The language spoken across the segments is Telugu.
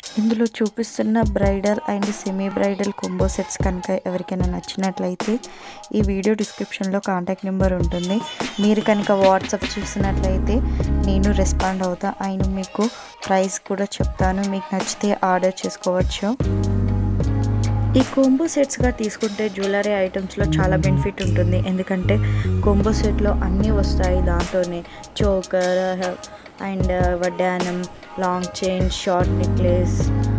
ఇందులో చూపిస్తున్న bridal and semi bridal combo sets కనుక ఎవరికైనా నచ్చినట్లయితే ఈ వీడియో డిస్క్రిప్షన్లో కాంటాక్ట్ నెంబర్ ఉంటుంది మీరు కనుక వాట్సాప్ చేసినట్లయితే నేను రెస్పాండ్ అవుతా ఆయన మీకు ప్రైస్ కూడా చెప్తాను మీకు నచ్చితే ఆర్డర్ చేసుకోవచ్చు ఈ కోంబో సెట్స్గా తీసుకుంటే జ్యువెలరీ ఐటమ్స్లో చాలా బెనిఫిట్ ఉంటుంది ఎందుకంటే కోంబో సెట్లో అన్నీ వస్తాయి దాంట్లోనే చోకర్ అండ్ వడ్డానం లాంగ్ చైన్ షార్ట్ నెక్లెస్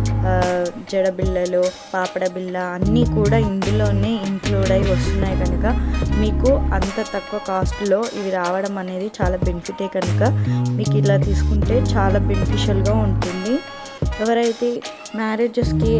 జడబిళ్ళలు పాపడ బిళ్ళ అన్నీ కూడా ఇందులోనే ఇంక్లూడ్ అయి వస్తున్నాయి కనుక మీకు అంత తక్కువ కాస్ట్లో ఇవి రావడం అనేది చాలా బెనిఫిటే కనుక మీకు ఇలా తీసుకుంటే చాలా బెనిఫిషియల్గా ఉంటుంది ఎవరైతే మ్యారేజెస్కి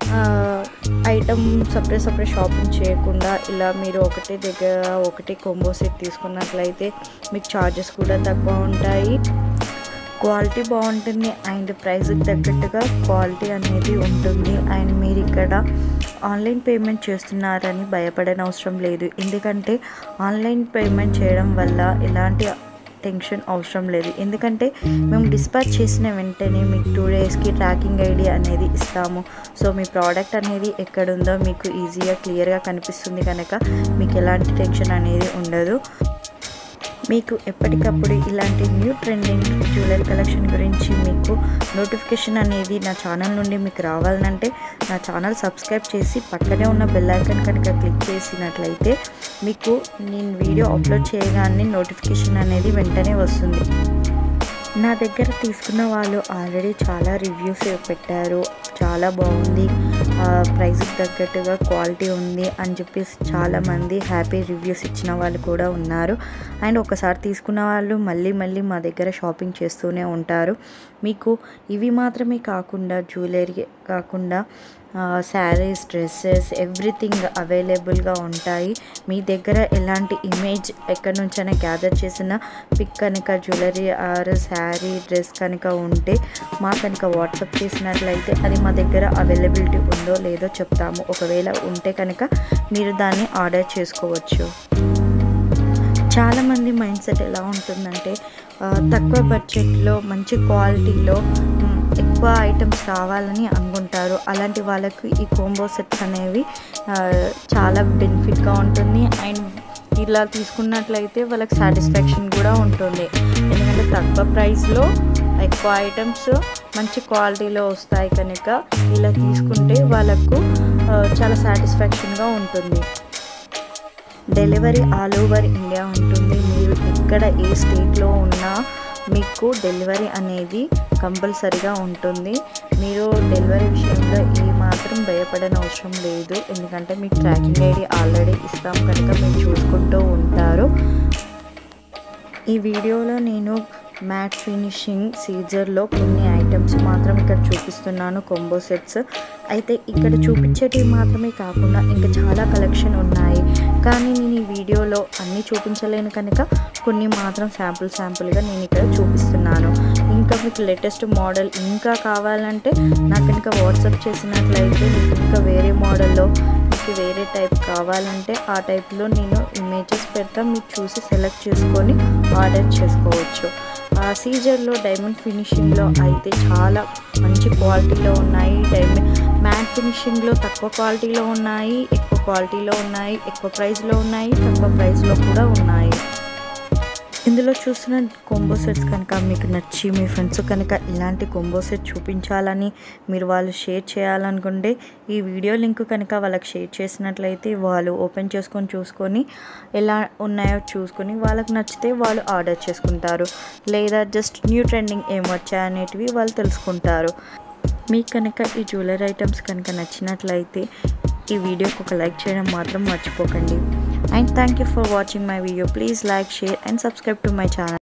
ఐటమ్ సపరేట్ సపరేట్ షాపింగ్ చేయకుండా ఇలా మీరు ఒకటే దగ్గర ఒకటే కొంబో సెట్ తీసుకున్నట్లయితే మీకు ఛార్జెస్ కూడా తక్కువ ఉంటాయి క్వాలిటీ బాగుంటుంది అండ్ ప్రైస్కి తగ్గట్టుగా క్వాలిటీ అనేది ఉంటుంది అండ్ మీరు ఇక్కడ ఆన్లైన్ పేమెంట్ చేస్తున్నారని భయపడని అవసరం లేదు ఎందుకంటే ఆన్లైన్ పేమెంట్ చేయడం వల్ల ఎలాంటి టెన్షన్ అవసరం లేదు ఎందుకంటే మేము డిస్పాచ్ చేసిన వెంటనే మీకు టూ డేస్కి ట్రాకింగ్ ఐడి అనేది ఇస్తాము సో మీ ప్రోడక్ట్ అనేది ఎక్కడుందో మీకు ఈజీగా క్లియర్గా కనిపిస్తుంది కనుక మీకు ఎలాంటి టెన్షన్ అనేది ఉండదు మీకు ఎప్పటికప్పుడు ఇలాంటి న్యూ ట్రెండింగ్ జ్యువెలరీ కలెక్షన్ గురించి మీకు నోటిఫికేషన్ అనేది నా ఛానల్ నుండి మీకు రావాలంటే నా ఛానల్ సబ్స్క్రైబ్ చేసి పక్కనే ఉన్న బెల్ ఐకాన్ కనుక క్లిక్ చేసినట్లయితే మీకు నేను వీడియో అప్లోడ్ చేయగానే నోటిఫికేషన్ అనేది వెంటనే వస్తుంది నా దగ్గర తీసుకున్న వాళ్ళు ఆల్రెడీ చాలా రివ్యూస్ పెట్టారు చాలా బాగుంది ప్రైస్కి తగ్గట్టుగా క్వాలిటీ ఉంది అని చెప్పేసి చాలామంది హ్యాపీ రివ్యూస్ ఇచ్చిన వాళ్ళు కూడా ఉన్నారు అండ్ ఒకసారి తీసుకున్న వాళ్ళు మళ్ళీ మళ్ళీ మా దగ్గర షాపింగ్ చేస్తూనే ఉంటారు మీకు ఇవి మాత్రమే కాకుండా జ్యువెలరీ కాకుండా శారీస్ డ్రెస్సెస్ ఎవ్రీథింగ్ అవైలబుల్గా ఉంటాయి మీ దగ్గర ఎలాంటి ఇమేజ్ ఎక్కడి నుంచైనా గ్యాదర్ చేసిన పిక్ కనుక జ్యువెలరీ ఆర్ శారీ డ్రెస్ కనుక ఉంటే మా కనుక వాట్సాప్ చేసినట్లయితే అది మా దగ్గర అవైలబిలిటీ ఉందో లేదో చెప్తాము ఒకవేళ ఉంటే కనుక మీరు దాన్ని ఆర్డర్ చేసుకోవచ్చు చాలామంది మైండ్ సెట్ ఎలా ఉంటుందంటే తక్కువ బడ్జెట్లో మంచి క్వాలిటీలో ఎక్కువ ఐటమ్స్ కావాలని అనుకుంటారు అలాంటి వాళ్ళకు ఈ కోంబో సెట్స్ అనేవి చాలా బెనిఫిట్గా ఉంటుంది అండ్ ఇలా తీసుకున్నట్లయితే వాళ్ళకి సాటిస్ఫాక్షన్ కూడా ఉంటుంది ఎందుకంటే తక్కువ ప్రైస్లో ఎక్కువ ఐటమ్స్ మంచి క్వాలిటీలో వస్తాయి కనుక ఇలా తీసుకుంటే వాళ్ళకు చాలా సాటిస్ఫాక్షన్గా ఉంటుంది డెలివరీ ఆల్ ఓవర్ ఇండియా ఉంటుంది మీరు ఎక్కడ ఏ స్టేట్లో ఉన్నా మీకు డెలివరీ అనేది కంపల్సరిగా ఉంటుంది మీరు డెలివరీ విషయంలో ఏ మాత్రం భయపడని అవసరం లేదు ఎందుకంటే మీకు ట్రాకింగ్ ఐడి ఆల్రెడీ ఇస్తాం కనుక మీరు చూసుకుంటూ ఉంటారు ఈ వీడియోలో నేను మ్యాట్ ఫినిషింగ్ సీజర్లో కొన్ని ఐటమ్స్ మాత్రం ఇక్కడ చూపిస్తున్నాను కొంబో సెట్స్ అయితే ఇక్కడ చూపించేటివి మాత్రమే కాకుండా ఇంకా చాలా కలెక్షన్ ఉన్నాయి కానీ నేను ఈ వీడియోలో అన్నీ చూపించలేను కనుక కొన్ని మాత్రం శాంపుల్ శాంపుల్గా నేను ఇక్కడ చూపిస్తున్నాను ఇంకా మీకు లేటెస్ట్ మోడల్ ఇంకా కావాలంటే నాకు కనుక వాట్సాప్ చేసినట్లయితే మీకు ఇంకా వేరే మోడల్లో మీకు వేరే టైప్ కావాలంటే ఆ టైప్లో నేను ఇమేజెస్ పెడతా మీరు చూసి సెలెక్ట్ చేసుకొని ఆర్డర్ చేసుకోవచ్చు ఆ సీజర్లో డైమండ్ ఫినిషింగ్లో అయితే చాలా మంచి క్వాలిటీలో ఉన్నాయి డైమండ్ మ్యాట్ ఫినిషింగ్లో తక్కువ క్వాలిటీలో ఉన్నాయి ఎక్కువ క్వాలిటీలో ఉన్నాయి ఎక్కువ ప్రైస్లో ఉన్నాయి తక్కువ ప్రైస్లో కూడా ఉన్నాయి ఇందులో చూసిన కొంబో సెట్స్ కనుక మీకు నచ్చి మీ ఫ్రెండ్స్ కనుక ఇలాంటి కొంబో సెట్ చూపించాలని మీరు వాళ్ళు షేర్ చేయాలనుకుంటే ఈ వీడియో లింక్ కనుక వాళ్ళకి షేర్ చేసినట్లయితే వాళ్ళు ఓపెన్ చేసుకొని చూసుకొని ఎలా ఉన్నాయో చూసుకొని వాళ్ళకి నచ్చితే వాళ్ళు ఆర్డర్ చేసుకుంటారు లేదా జస్ట్ న్యూ ట్రెండింగ్ ఏమొచ్చాయనేటివి వాళ్ళు తెలుసుకుంటారు మీకు కనుక ఈ జ్యువెలరీ ఐటమ్స్ కనుక నచ్చినట్లయితే ఈ వీడియోకి ఒక లైక్ చేయడం మాత్రం మర్చిపోకండి and thank you for watching my video please like share and subscribe to my channel